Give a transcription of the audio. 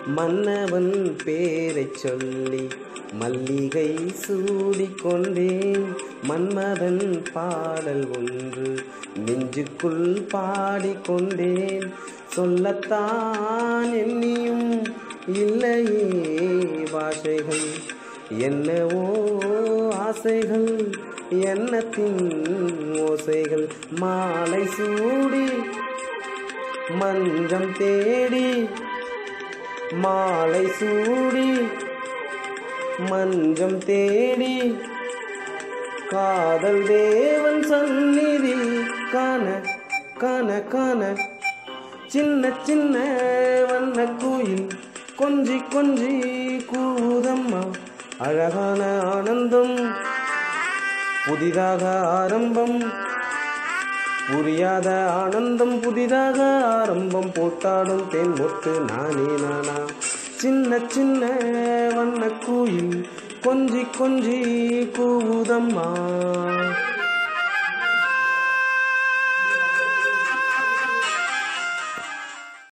மன்னவன் பேரைச் சொல்லி மல்லிகை சூடிக்கொண்டேன் மன்மதன் பாடல் ஒன்று நெஞ்சுக்குள் பாடிக்கொண்டேன் சொல்லத்தான் எண்ணியும் இல்லையே பாஷைகள் என்னவோ ஆசைகள் எண்ணத்தின் ஓசைகள் மாலை சூடி மஞ்சம் தேடி மாலை சூடி மஞ்சம் தேடி காதல் தேவன் சந்நிதி காண காண காண சின்ன சின்ன வண்ண கோயில் கொஞ்சி கொஞ்சி கூதம்மா அழகான ஆனந்தம் புதிதாக ஆரம்பம் புரியாத ஆனந்தம் புதிதாக ஆரம்பம் போட்டாடும் தேன் மொட்டு நானே நானா சின்ன சின்ன வண்ண கோயில் கொஞ்சி கொஞ்சி கூதம்மா